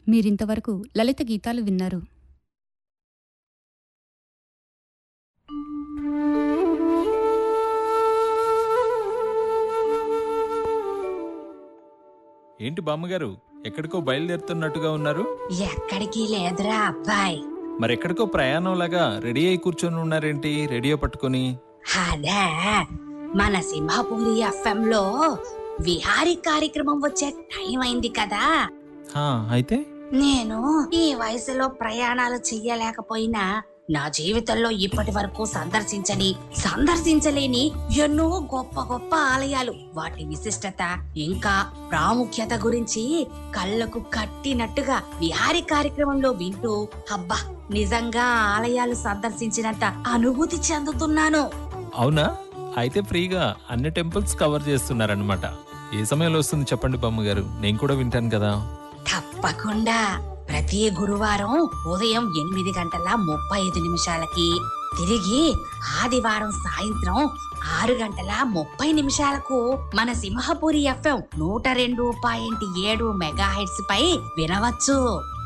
మీరింతవరకు లలిత గీతాలు విన్నారు ఏంటి బామ్మగారు ఎక్కడికో బయలుదేరుతున్నట్టుగా ఉన్నారు ఎక్కడికి లేదురా అబ్బాయి మరెక్కడికో ప్రయాణంలాగా రెడీ అయి కూర్చొని ఉన్నారేంటి రేడియో పట్టుకొని అదే మన సింహపూరి ఎఫ్ఎం లో విహారీ కార్యక్రమం వచ్చే టైం అయింది కదా హా, అయితే నేను ఈ వయసులో ప్రయాణాలు చెయ్యలేకపోయినా నా జీవితంలో ఇప్పటి వరకు సందర్శించని సందర్శించలేని ఎన్నో గొప్ప గొప్ప ఆలయాలు వాటి విశిష్టత ఇంకా ప్రాముఖ్యత గురించి కళ్ళకు కట్టినట్టుగా విహారీ కార్యక్రమంలో వింటూ అబ్బా నిజంగా ఆ ఆలయాలు సందర్శించినంత అనుభూతి చెందుతున్నాను అవునా అయితే ఫ్రీగా అన్ని టెంపుల్స్ కవర్ చేస్తున్నారనమాట ఏ సమయంలో వస్తుంది చెప్పండి బామ్మగారు నేను కూడా వింటాను కదా తప్పకుండా ప్రతి గురువారం ఉదయం ఎనిమిది గంటల ముప్పై ఐదు నిమిషాలకి తిరిగి ఆదివారం సాయంత్రం ఆరు గంటల ముప్పై నిమిషాలకు మన సింహపురి ఎఫ్ఎం నూట రెండు పాయింట్ ఏడు మెగా హెడ్స్ పై వినవచ్చు